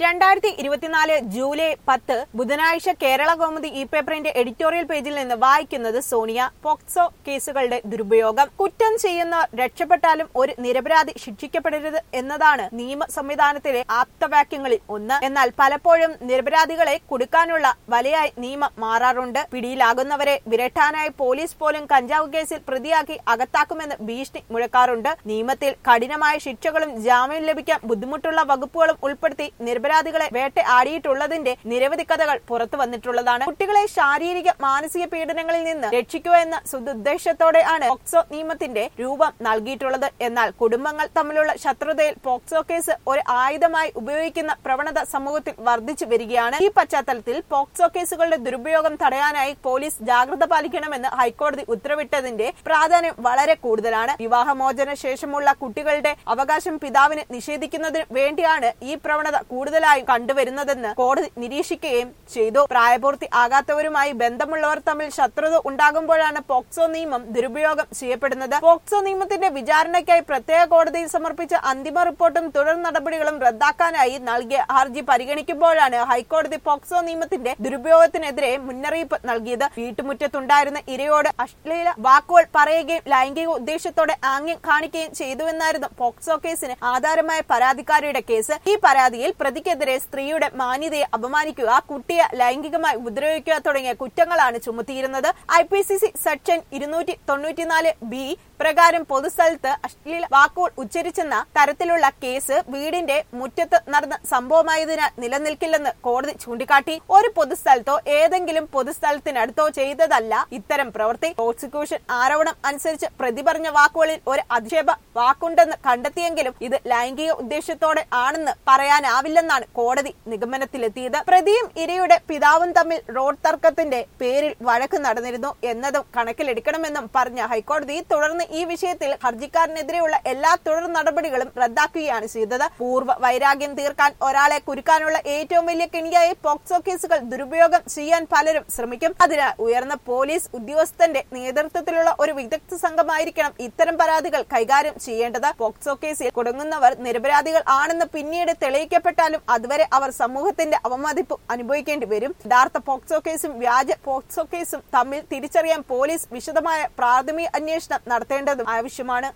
രണ്ടായിരത്തി ഇരുപത്തിനാല് ജൂലൈ പത്ത് ബുധനാഴ്ച കേരള കൗമുദി ഇ പേപ്പറിന്റെ എഡിറ്റോറിയൽ പേജിൽ നിന്ന് വായിക്കുന്നത് സോണിയ പോക്സോ കേസുകളുടെ ദുരുപയോഗം കുറ്റം ചെയ്യുന്നവർ രക്ഷപ്പെട്ടാലും ഒരു നിരപരാധി ശിക്ഷിക്കപ്പെടരുത് എന്നതാണ് നിയമ സംവിധാനത്തിലെ ആപ്തവാക്യങ്ങളിൽ ഒന്ന് എന്നാൽ പലപ്പോഴും നിരപരാധികളെ കുടുക്കാനുള്ള വലയായി നിയമം മാറാറുണ്ട് പിടിയിലാകുന്നവരെ വിരട്ടാനായി പോലീസ് പോലും കഞ്ചാവ് കേസിൽ പ്രതിയാക്കി അകത്താക്കുമെന്ന് ഭീഷണി മുഴക്കാറുണ്ട് നിയമത്തിൽ കഠിനമായ ശിക്ഷകളും ജാമ്യം ലഭിക്കാൻ ബുദ്ധിമുട്ടുള്ള വകുപ്പുകളും ഉൾപ്പെടുത്തി നിരപരാധികളെ വേട്ട ആടിയിട്ടുള്ളതിന്റെ നിരവധി കഥകൾ പുറത്തു വന്നിട്ടുള്ളതാണ് കുട്ടികളെ ശാരീരിക മാനസിക പീഡനങ്ങളിൽ നിന്ന് രക്ഷിക്കുക എന്ന സതുദ്ദേശത്തോടെയാണ് പോക്സോ നിയമത്തിന്റെ രൂപം നൽകിയിട്ടുള്ളത് എന്നാൽ കുടുംബങ്ങൾ തമ്മിലുള്ള ശത്രുതയിൽ പോക്സോ കേസ് ഒരു ആയുധമായി ഉപയോഗിക്കുന്ന പ്രവണത സമൂഹത്തിൽ വർദ്ധിച്ചു വരികയാണ് ഈ പശ്ചാത്തലത്തിൽ പോക്സോ കേസുകളുടെ ദുരുപയോഗം തടയാനായി പോലീസ് ജാഗ്രത പാലിക്കണമെന്ന് ഹൈക്കോടതി ഉത്തരവിട്ടതിന്റെ പ്രാധാന്യം വളരെ കൂടുതലാണ് വിവാഹമോചന ശേഷമുള്ള കുട്ടികളുടെ അവകാശം പിതാവിന് നിഷേധിക്കുന്നതിന് വേണ്ടിയാണ് ഈ പ്രവണത കൂടുതലായും കണ്ടുവരുന്നതെന്ന് കോടതി നിരീക്ഷിക്കുകയും ചെയ്തു പ്രായപൂർത്തി ആകാത്തവരുമായി ബന്ധമുള്ളവർ തമ്മിൽ ശത്രുത ഉണ്ടാകുമ്പോഴാണ് പോക്സോ നിയമം ദുരുപയോഗം ചെയ്യപ്പെടുന്നത് പോക്സോ നിയമത്തിന്റെ വിചാരണയ്ക്കായി പ്രത്യേക കോടതിയിൽ സമർപ്പിച്ച അന്തിമ റിപ്പോർട്ടും തുടർ നടപടികളും റദ്ദാക്കാനായി നൽകിയ ഹർജി പരിഗണിക്കുമ്പോഴാണ് ഹൈക്കോടതി പോക്സോ നിയമത്തിന്റെ ദുരുപയോഗത്തിനെതിരെ മുന്നറിയിപ്പ് നൽകിയത് വീട്ടുമുറ്റത്തുണ്ടായിരുന്ന ഇരയോട് അശ്ലീല വാക്കുകൾ പറയുകയും ലൈംഗിക ഉദ്ദേശത്തോടെ ആംഗ്യം കാണിക്കുകയും ചെയ്തുവെന്നായിരുന്നു പോക്സോ കേസിന് ആധാരമായ പരാതിക്കാരിയുടെ കേസ് ഈ പരാതിയിൽ പ്രതിക്കെതിരെ സ്ത്രീയുടെ മാന്യതയെ അപമാനിക്കുക കുട്ടിയെ ലൈംഗികമായി ഉപദ്രവിക്കുക തുടങ്ങിയ കുറ്റങ്ങളാണ് ചുമത്തിയിരുന്നത് I P C C section ഇരുന്നൂറ്റി തൊണ്ണൂറ്റിനാല് ബി പ്രകാരം പൊതുസ്ഥലത്ത് അശ്ലീല വാക്കുകൾ ഉച്ചരിച്ചെന്ന തരത്തിലുള്ള കേസ് വീടിന്റെ മുറ്റത്ത് നടന്ന സംഭവമായതിനാൽ നിലനിൽക്കില്ലെന്ന് കോടതി ചൂണ്ടിക്കാട്ടി ഒരു പൊതുസ്ഥലത്തോ ഏതെങ്കിലും പൊതുസ്ഥലത്തിനടുത്തോ ചെയ്തതല്ല ഇത്തരം പ്രവൃത്തി പ്രോസിക്യൂഷൻ ആരോപണം അനുസരിച്ച് പ്രതി പറഞ്ഞ വാക്കുകളിൽ ഒരു അധിക്ഷേപ വാക്കുണ്ടെന്ന് കണ്ടെത്തിയെങ്കിലും ഇത് ലൈംഗിക ഉദ്ദേശത്തോടെ ആണെന്ന് പറയാനാവില്ലെന്നാണ് കോടതി നിഗമനത്തിലെത്തിയത് പ്രതിയും ഇരയുടെ പിതാവും തമ്മിൽ റോഡ് തർക്കത്തിന്റെ പേരിൽ വഴക്ക് നടന്നിരുന്നു എന്നതും കണക്കിലെടുക്കണമെന്നും പറഞ്ഞ ഹൈക്കോടതി തുടർന്ന് ഈ വിഷയത്തിൽ ഹർജിക്കാരനെതിരെയുള്ള എല്ലാ തുടർ നടപടികളും റദ്ദാക്കുകയാണ് ചെയ്തത് പൂർവ്വ വൈരാഗ്യം തീർക്കാൻ ഒരാളെ കുരുക്കാനുള്ള ഏറ്റവും വലിയ കെണിയായി പോക്സോ കേസുകൾ ദുരുപയോഗം ചെയ്യാൻ പലരും ശ്രമിക്കും അതിനാൽ ഉയർന്ന പോലീസ് ഉദ്യോഗസ്ഥന്റെ നേതൃത്വത്തിലുള്ള ഒരു വിദഗ്ധ സംഘമായിരിക്കണം ഇത്തരം പരാതികൾ കൈകാര്യം ചെയ്യേണ്ടത് പോക്സോ കേസിൽ കുടുങ്ങുന്നവർ നിരപരാധികൾ ആണെന്ന് പിന്നീട് തെളിയിക്കപ്പെട്ടാലും അതുവരെ അവർ സമൂഹത്തിന്റെ അവമതിപ്പ് അനുഭവിക്കേണ്ടി വരും യഥാർത്ഥ പോക്സോ കേസും വ്യാജ പോക്സോ കേസും തമ്മിൽ തിരിച്ചറിയാൻ പോലീസ് വിശദമായ പ്രാഥമിക അന്വേഷണം നടത്തേണ്ടതും ആവശ്യമാണ്